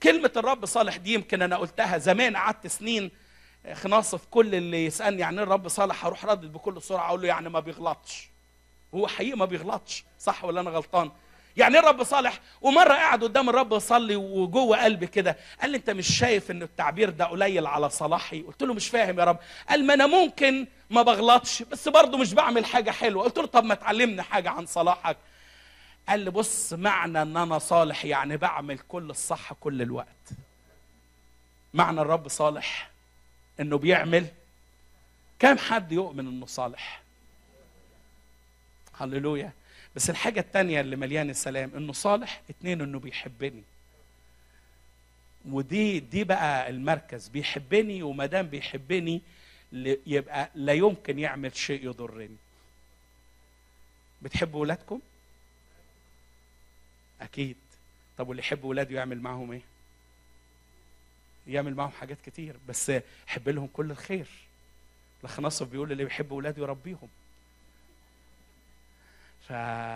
كلمة الرب صالح دي يمكن أنا قلتها زمان قعدت سنين خناصف كل اللي يسألني يعني ايه الرب صالح هروح ردد بكل سرعة أقول له يعني ما بيغلطش هو حقيقي ما بيغلطش صح ولا أنا غلطان يعني ايه الرب صالح ومرة قاعد قدام الرب يصلي وجوه قلبي كده قال لي أنت مش شايف إن التعبير ده قليل على صلاحي قلت له مش فاهم يا رب قال ما أنا ممكن ما بغلطش بس برضه مش بعمل حاجة حلوة قلت له طب ما تعلمني حاجة عن صلاحك قال لي بص معنى ان انا صالح يعني بعمل كل الصح كل الوقت معنى الرب صالح انه بيعمل كم حد يؤمن انه صالح هللويا بس الحاجة التانية اللي مليان السلام انه صالح اتنين انه بيحبني ودي دي بقى المركز بيحبني وما دام بيحبني يبقى لا يمكن يعمل شيء يضرني بتحبوا ولادكم اكيد طب واللي يحب ولاده يعمل معاهم ايه يعمل معاهم حاجات كتير بس يحب لهم كل الخير الخناصف بيقول اللي بيحب ولاده يربيهم ف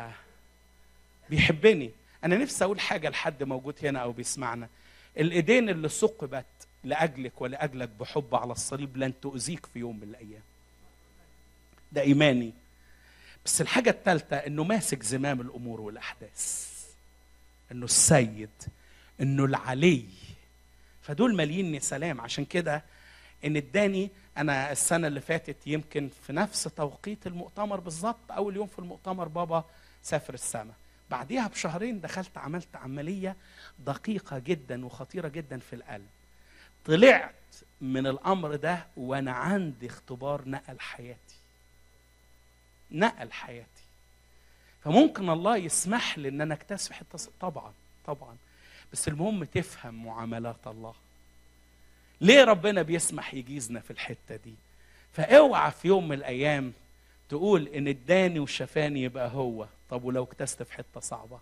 بيحبني انا نفسي اقول حاجه لحد موجود هنا او بيسمعنا الايدين اللي ثقبت لاجلك ولاجلك بحب على الصليب لن تؤذيك في يوم من الايام ده ايماني بس الحاجه الثالثه انه ماسك زمام الامور والاحداث انه السيد انه العلي فدول ماليني سلام عشان كده ان اداني انا السنه اللي فاتت يمكن في نفس توقيت المؤتمر بالظبط اول يوم في المؤتمر بابا سافر السماء بعديها بشهرين دخلت عملت عمليه دقيقه جدا وخطيره جدا في القلب طلعت من الامر ده وانا عندي اختبار نقل حياتي نقل حياتي فممكن الله يسمح لي ان انا اكتسب حته طبعا طبعا بس المهم تفهم معاملات الله ليه ربنا بيسمح يجيزنا في الحته دي فاوعى في يوم من الايام تقول ان اداني وشفاني يبقى هو طب ولو اكتست في حته صعبه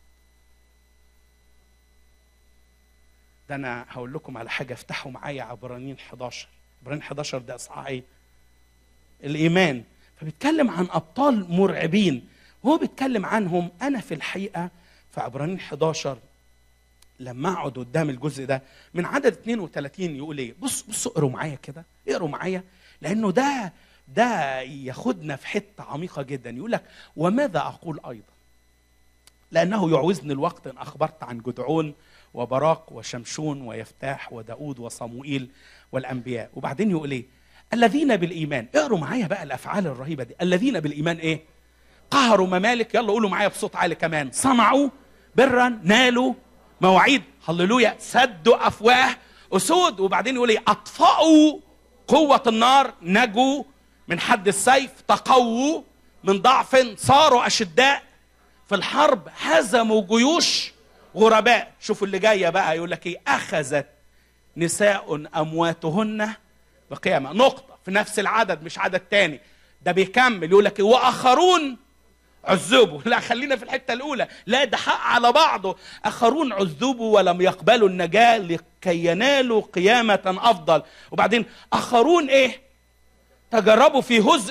ده انا هقول لكم على حاجه افتحوا معايا عبرانيين 11 عبرانيين 11 ده اصحاح ايه الايمان فبيتكلم عن ابطال مرعبين وهو بيتكلم عنهم انا في الحقيقه في عبرانيين 11 لما اقعد قدام الجزء ده من عدد 32 يقول ايه بص بصوا اقروا معايا كده اقروا معايا لانه ده ده ياخدنا في حته عميقه جدا يقول لك وماذا اقول ايضا لانه يعوزني الوقت ان اخبرت عن جدعون وبراق وشمشون ويفتاح وداود وصموئيل والانبياء وبعدين يقول ايه الذين بالايمان اقروا معايا بقى الافعال الرهيبه دي الذين بالايمان ايه قهروا ممالك يلا قولوا معايا بصوت عالي كمان صنعوا برا نالوا مواعيد هللويا سدوا افواه اسود وبعدين يقول ايه اطفأوا قوة النار نجوا من حد السيف تقووا من ضعف صاروا اشداء في الحرب هزموا جيوش غرباء شوفوا اللي جايه بقى يقول لك ايه اخذت نساء امواتهن بقيامه نقطه في نفس العدد مش عدد تاني ده بيكمل يقول لك واخرون عذبوا لا خلينا في الحته الاولى لا ده حق على بعضه اخرون عذبوا ولم يقبلوا النجاه لكي ينالوا قيامه افضل وبعدين اخرون ايه تجربوا في هزء